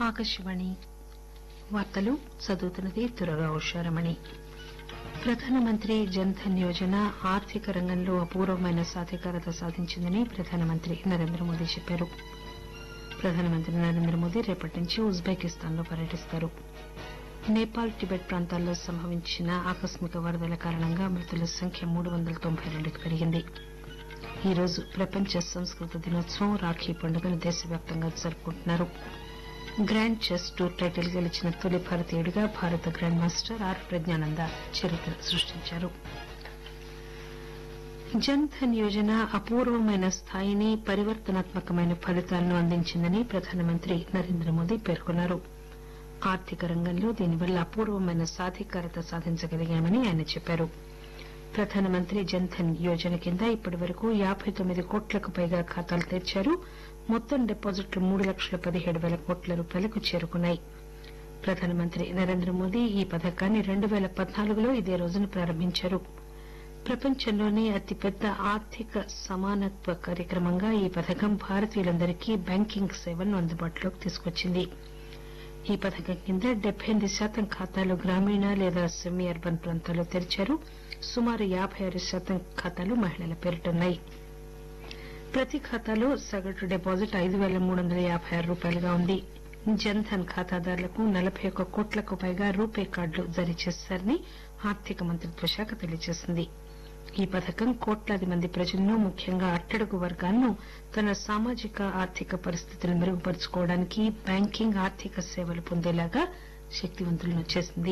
ఆకాశవాణి వార్తలు చదువుతున్నది దురగా ఉషారమణి ప్రధానమంత్రి జన్ ధన్ యోజన ఆర్థిక రంగంలో అపూర్వమైన సాధికారత సాధించిందని ప్రధానమంత్రి నరేంద్ర మోదీ చెప్పారు ప్రధానమంత్రి నరేంద్ర మోదీ రేపటి నుంచి ఉజ్బెకిస్తాన్ లో పర్యటిస్తారు నేపాల్ టిబెట్ ప్రాంతాల్లో సంభవించిన ఆకస్మిక వరదల కారణంగా మృతుల సంఖ్య మూడు వందల తొంభై రెండుకు పెరిగింది ఈరోజు ప్రపంచ సంస్కృత దినోత్సవం రాఖీ పండుగను దేశవ్యాప్తంగా జరుపుకుంటున్నారు గ్రాండ్ చెస్ టూర్ టైటిల్ గెలిచిన తొలి భారతీయుడిగా భారత గ్రాండ్ మాస్టర్ ఆర్ ప్రజ్ఞానంద చరిత్ర సృష్టించారు జన్ ధన్ యోజన అపూర్వమైన స్థాయిని పరివర్తనాత్మకమైన ఫలితాలను అందించిందని ప్రధానమంత్రి నరేంద్ర మోదీ పేర్కొన్నారు ఆర్థిక రంగంలో దీనివల్ల అపూర్వమైన సాధికారత సాధించగలిగామని ఆయన చెప్పారు ప్రధానమంత్రి జన్ ధన్ యోజన కింద ఇప్పటి వరకు యాబై తొమ్మిది కోట్లకు పైగా ఖాతాలు తెరిచారు మొత్తం డిపాజిట్లు మూడు లక్షల పదిహేడు పేల కోట్ల రూపాయలకు చేరుకున్నాయి ప్రధానమంత్రి నరేంద్ర మోదీ ఈ పథకాన్ని రెండు పేల పద్నాలుగులో ఇదే రోజున ప్రారంభించారు ప్రపంచంలోనే అతిపెద్ద ఆర్థిక సమానత్వ కార్యక్రమంగా ఈ పథకం భారతీయులందరికీ బ్యాంకింగ్ సేవలను అందుబాటులోకి తీసుకొచ్చింది ఈ పథకం కింద డెబ్బై ఎనిమిది శాతం ఖాతాలు గ్రామీణ లేదా సెమీ అర్బన్ ప్రాంతాల్లో తెరిచారు సుమారు యాబై ఆరు శాతం ఖాతాలు మహిళల పేరిటున్నాయి ప్రతి ఖాతాలో సగటు డిపాజిట్ ఐదు పేల మూడు వందల యాబై ఆరు రూపాయలుగా ఉంది జన్ ధన్ ఖాతాదారులకు నలబై ఒక్క కోట్లకు పైగా రూపే కార్డులు జారీ చేశారని ఆర్థిక మంత్రిత్వ శాఖ తెలియజేసింది ఈ పథకం కోట్లాది మంది ప్రజలను ముఖ్యంగా అట్టడుగు వర్గాలను తన సామాజిక ఆర్థిక పరిస్థితులను మెరుగుపరుచుకోవడానికి బ్యాంకింగ్ ఆర్థిక సేవలు పొందేలాగా శక్తివంతులను చేసింది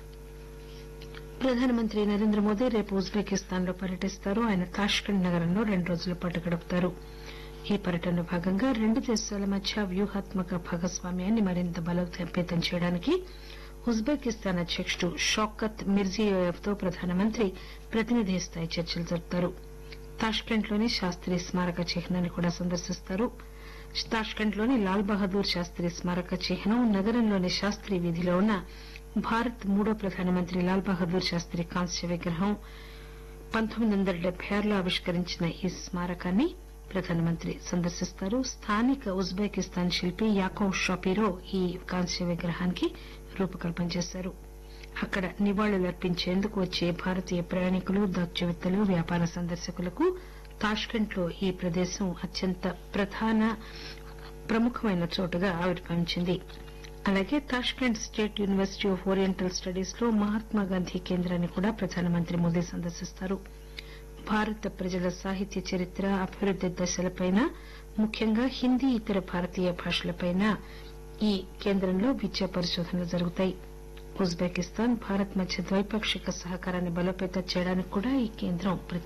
ప్రధానమంత్రి నరేంద్ర మోదీ రేపు ఉజ్బెకిస్తాన్ లో పర్యటిస్తారు ఆయన తాష్కెంట్ నగరంలో రెండు రోజుల పాటు గడుపుతారు ఈ పర్యటనలో భాగంగా రెండు దేశాల మధ్య వ్యూహాత్మక భాగస్వామ్యాన్ని మరింత బలోపేతం చేయడానికి ఉజ్బెకిస్తాన్ అధ్యకుడు షౌకత్ మిర్జియోయెవ్ తో ప్రధానమంత్రి ప్రతినిధి స్థాయి చర్చలు జరుపుతారు తాష్కెంట్ లోని శాస్త్రి స్మారక చిహ్నాన్ని కూడా సందర్శిస్తారు తాష్కెంట్ లోని లాల్ బహదూర్ శాస్త్రి స్మారక చిహ్నం నగరంలోని శాస్త్రి వీధిలో ఉన్న భారత్ మూడో ప్రధానమంత్రి లాల్ బహదూర్ శాస్త్రి కాంస్య విగ్రహం పంతొమ్మిది వందల డెబ్బై ఆరులో ఆవిష్కరించిన ఈ స్మారకాన్ని ప్రధానమంత్రి సందర్శిస్తారు స్థానిక ఉజ్బెకిస్తాన్ శిల్పి యాకోవ్ షాపీరో ఈ కాంస్య విగ్రహానికి రూపకల్పన చేశారు అక్కడ నివాళులర్పించేందుకు వచ్చే భారతీయ ప్రయాణికులు దాత్యవేత్తలు వ్యాపార సందర్శకులకు తాష్కెంట్ లో ఈ ప్రదేశం అత్యంత ప్రధాన ప్రముఖమైన చోటుగా ఆవిర్భవించింది అలాగే Tashkent state university of oriental studies లో మహాత్మాగాంధీ కేంద్రాన్ని కూడా ప్రధానమంత్రి మోదీ సందర్శిస్తారు భారత ప్రజల సాహిత్య చరిత్ర అభివృద్ది దశలపై ముఖ్యంగా హిందీ ఇతర భారతీయ భాషలపై ఈ కేంద్రంలో విద్యా పరిశోధనలు జరుగుతాయి ఉజ్బెకిస్తాన్ భారత్ మధ్య ద్వైపాక్షిక సహకారాన్ని బలోపేతం చేయడానికి కూడా ఈ కేంద్రం